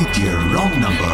my dear wrong number.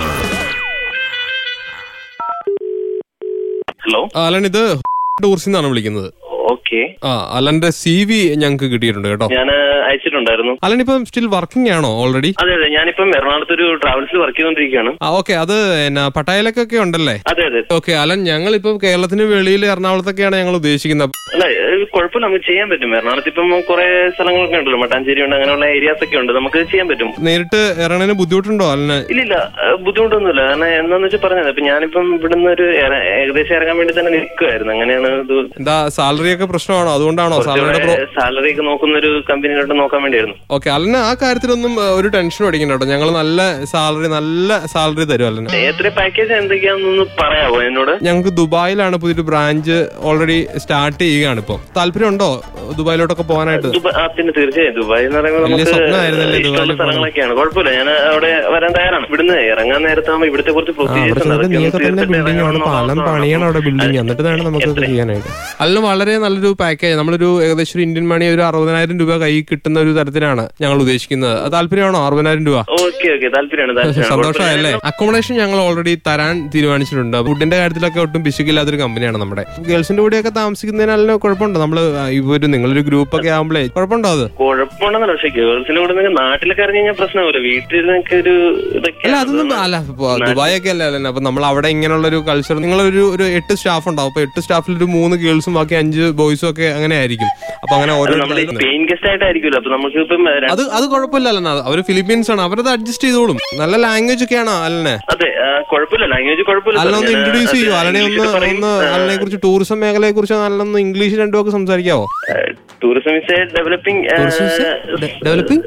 Hello Alan ഇത് tourist നിന്നാണ് വിളിക്കുന്നത് ഓക്കെ ആ അലന്റെ സി വി ഞങ്ങൾക്ക് കിട്ടിയിട്ടുണ്ട് കേട്ടോ ഞാൻ അയച്ചിട്ടുണ്ടായിരുന്നു അലൻ ഇപ്പം സ്റ്റിൽ വർക്കിംഗ് ആണോ ഓൾറെഡി അതെ അതെ ഞാനിപ്പം എറണാകുളത്ത് ഒരു ട്രാവൽസിൽ വർക്ക് ചെയ്തോണ്ടിരിക്കുകയാണ് ആ ഓക്കെ അത് എന്നാ പട്ടായലൊക്കെ ഉണ്ടല്ലേ അതെ അതെ ഓക്കെ അലൻ ഞങ്ങൾ ഇപ്പം കേരളത്തിന് വെളിയിൽ എറണാകുളത്തൊക്കെയാണ് ഞങ്ങൾ ഉദ്ദേശിക്കുന്നത് അല്ല ഏഹ് കുഴപ്പമില്ല നമുക്ക് ചെയ്യാൻ പറ്റും എറണാകുളത്ത് ഇപ്പം കുറെ സ്ഥലങ്ങളൊക്കെ ഉണ്ടല്ലോ മട്ടാഞ്ചേരി ഉണ്ട് അങ്ങനെയുള്ള ഏരിയാസ് ഒക്കെ ഉണ്ട് നമുക്ക് ചെയ്യാൻ പറ്റും നേരിട്ട് ഇറങ്ങുന്നതിന് ബുദ്ധിമുട്ടുണ്ടോ അലന് ഇല്ലില്ല ഏഹ് ബുദ്ധിമുട്ടൊന്നുമില്ല കാരണം എന്താന്ന് വെച്ചാൽ പറഞ്ഞത് ഇപ്പൊ ഞാനിപ്പം ഇവിടുന്ന് ഒരു ഏറെ- ഏകദേശം ഇറങ്ങാൻ വേണ്ടി തന്നെ നിൽക്കുമായിരുന്നു അങ്ങനെയാണ് ഇത് എന്താ സാലറി ഒക്കെ പ്രശ്നമാണോ അതുകൊണ്ടാണോ സാലറിയുടെ പ്രോ സാലറി ഒക്കെ നോക്കുന്ന ഒരു കമ്പനിയിലോട്ട് നോക്കാൻ വേണ്ടിയായിരുന്നു ഓക്കെ അലന് ആ കാര്യത്തിലൊന്നും ഏ, ഒരു ടെൻഷൻ അടിക്കണ്ട കേട്ടോ ഞങ്ങൾ നല്ല സാലറി നല്ല സാലറി തരും അലന് എത്ര പാക്കേജ് എന്തൊക്കെയാണെന്നൊന്ന് പറയാവോ എന്നോട് ഞങ്ങൾക്ക് ദുബായിലാണ് പുതിയൊരു ബ്രാഞ്ച് ഓൾറെഡി സ്റ്റാർട്ട് ചെയ്യുകയാണ് ഇപ്പോൾ താല്പര്യമുണ്ടോ ദുബായിലോട്ടൊക്കെ പോകാനായിട്ട് ദുബായ് ആ പിന്നെ തീർച്ചയായും ദുബായ് എന്ന് പറയുമ്പോൾ വലിയ നമുക്ക് സ്വപ്നമായിരുന്നല്ലേ ഇഷ്ടമുള്ള ദുബായിൽ സ്ഥലങ്ങളൊക്കെയാണ് കുഴപ്പമില്ല ഞാൻ അവിടെ വരാൻ തയ്യാറാണ് ഇവിടുന്ന് ഇറങ്ങാൻ നേരത്താകുമ്പോൾ ഇവിടുത്തെ കുറച്ച് അവിടെ പ്രൊസീജിയേഴ്സ് ചെന്നിട്ട് നീയൊക്കെ തന്നെ ബിൽഡിംഗ് അവിടെ പാലം പണിയാണ് അവിടെ ബിൽഡിംഗ് എന്നിട്ട് വേണം നമുക്ക് ഇത് ചെയ്യാനായിട്ട് അതിന് വളരെ നല്ലൊരു പാക്കേജ് നമ്മളൊരു ഏകദേശം ഒരു ഇന്ത്യൻ മണി ഒരു അറുപതിനായിരം രൂപ കൈ കിട്ടുന്ന ഒരു തരത്തിലാണ് ഞങ്ങൾ ഉദ്ദേശിക്കുന്നത് അത് താല്പര്യമാണോ അറുപതിനായിരം രൂപ ഓക്കെ ഓക്കെ താല്പര്യമാണ് താല്പര്യമാണ് സന്തോഷമായല്ലേ അക്കോമഡേഷൻ ഞങ്ങൾ ഓൾറെഡി തരാൻ തീരുമാനിച്ചിട്ടുണ്ട് ഫുഡിന്റെ കാര്യത്തിലൊക്കെ ഒട്ടും പിശുക്കില്ലാത്തൊരു കമ്പനിയാണ് നമ്മുടെ ഗേൾസിന്റെ കൂടെയൊക്കെ താമസിക്കുന്നതിനാലും കുഴപ്പമുണ്ടോ നമ്മള് ഇപ്പൊ ഒരു നിങ്ങളൊരു ഗ്രൂപ്പ് ഒക്കെ ആകുമ്പോഴേ കുഴപ്പമുണ്ടോ അത് കുഴപ്പമുണ്ടെന്നല്ല പക്ഷെ ഗേൾസിന്റെ കൂടെ നിങ്ങൾക്ക് നാട്ടിലൊക്കെ ഇറങ്ങി കഴിഞ്ഞാൽ പ്രശ്നമാവില്ല വീട്ടിൽ നിങ്ങൾക്ക് ഒരു ഇതൊക്കെ അല്ല അതൊന്നും അല്ല ഇപ്പൊ ദുബായ് ഒക്കെ അല്ലേ അല്ലേ അപ്പൊ നമ്മൾ അവിടെ ഇങ്ങനെയുള്ള ഒരു കൾച്ചർ നിങ്ങളൊരു ഒരു എട്ട് സ്റ്റാഫ് ഉണ്ടാവും അപ്പൊ എട്ട് സ്റ്റാഫിൽ ഒരു മൂന്ന് ഗേൾസും ബാക്കി അഞ്ച് ബോയ്സും ഒക്കെ അങ്ങനെ ആയിരിക്കും അപ്പൊ അങ്ങനെ ഓരോ നമ്മൾ പെയിൻ ഗസ്റ്റ് ആയിട്ടായിരിക്കുമല്ലോ അപ്പൊ നമുക്ക് ഇപ്പം ര- അത് അത് കുഴപ്പമില്ല അല്ലെന്നാ അവര് ഫിലിപ്പീൻസ് ആണ് അവരത് അഡ്ജസ്റ്റ് ചെയ്തോളും നല്ല ലാംഗ്വേജ് ഒക്കെയാണോ അല്ലനെ അതെ ആ, കുഴപ്പമില്ല ലാംഗ്വേജ് കുഴപ്പമില്ല അല്ല sir. ഒന്ന് ഞാൻ, ഇൻട്രൊഡ്യൂസ് അത് ചെയ്യൂ അലനെ ഒന്ന് ഇംഗ്ലീഷിൽ പറയും. ഒന്ന് അലനെ കുറിച്ച് ടൂറിസം മേഖലയെ കുറിച്ച് നല്ലൊന്ന് ഇംഗ്ലീഷ് രണ്ടു വാക്ക് സംസാരിക്കാവോ tourism is a developing Tourism is a de- developing?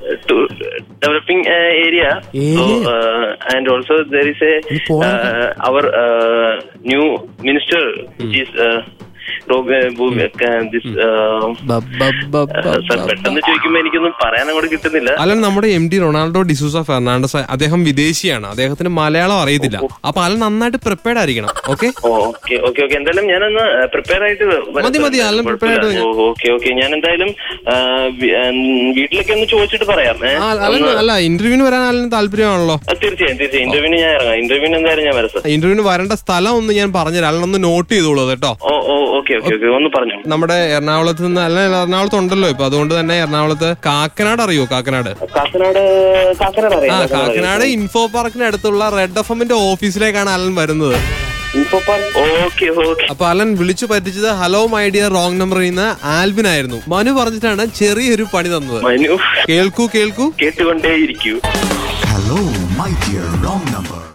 developing uh, area. So, Area? uh, and also there is a ഇത് പോവാൻ uh, our uh, new minister, which is uh, Rog- uh, Bu- uh, this. Uh, ബ- ബ- ബ- ബ- uh, sir, ബ- പെട്ടെന്ന് ചോദിക്കുമ്പോ എനിക്കൊന്നും പറയാൻ അങ്ങോട്ട് കിട്ടുന്നില്ല അലൻ നമ്മുടെ M D Ronaldo D'Souza Fernandes അദ്ദേഹം വിദേശിയാണ് അദ്ദേഹത്തിന് മലയാളം അറിയത്തില്ല അപ്പൊ അലൻ നന്നായിട്ട് പ്രിപ്പയർഡ് ആയിരിക്കണം ഓക്കെ ഓക്കെ ഓക്കെ ഓക്കെ എന്തായാലും ഞാനൊന്ന് പ്രിപ്പയർ ആയിട്ട് വരാം. മതി, മതി, അതെല്ലാം prepare ആയിട്ട് ഓക്കെ ഓക്കെ ഞാൻ എന്തായാലും ആ, വി- ആ, വീട്ടിലൊക്കെ ഒന്ന് ചോദിച്ചിട്ട് പറയാം ഏ? അലൻ ഒന്ന്- അല്ല ഇന്റർവ്യൂവിന് വരാൻ അലന് താല്പര്യമാണല്ലോ ആ, തീർച്ചയായും തീർച്ചയായും ഇന്റർവ്യൂവിന് ഞാൻ ഇറങ്ങാം ഇന്റർവ്യൂവിന് എന്തായാലും ഞാൻ വരാം സാർ ഇന്റർവ്യൂവിന് വരേണ്ട സ്ഥലം ഒന്ന് ഞാൻ പറഞ്ഞുതരാം അലനൊന്ന് നോട്ട് ചെയ്തോളൂ കേട്ടോ oh oh okay okay okay ഒന്ന് പറഞ്ഞു നമ്മുടെ എറണാകുളത്ത് നിന്ന് അല്ല എറണാകുളത്ത് ഉണ്ടല്ലോ ഇപ്പൊ അതുകൊണ്ട് തന്നെ എറണാകുളത്ത് കാക്കനാട് അറിയോ കാക്കനാട് കാക്കനാട് കാക്കനാട് ആ അറിയാം കാക്കനാട് ഇൻഫോ പാർക്കിന് അടുത്തുള്ള റെഡ് എഫ് എമ്മിന്റെ ഓഫീസിലേക്കാണ് അലൻ വരുന്നത് ഇൻഫോ പാർക്ക് ഓക്കെ ഓക്കെ അപ്പൊ അലൻ വിളിച്ചു പറ്റിച്ചത് ഹലോ മൈ ഡിയർ റോങ് നമ്പറിൽ നിന്ന് ആൽവിൻ ആയിരുന്നു മനു പറഞ്ഞിട്ടാണ് ചെറിയൊരു പണി തന്നത് മനു കേൾക്കൂ കേൾക്കൂ കേട്ടുകൊണ്ടേയിരിക്കൂ Hello, my dear wrong number.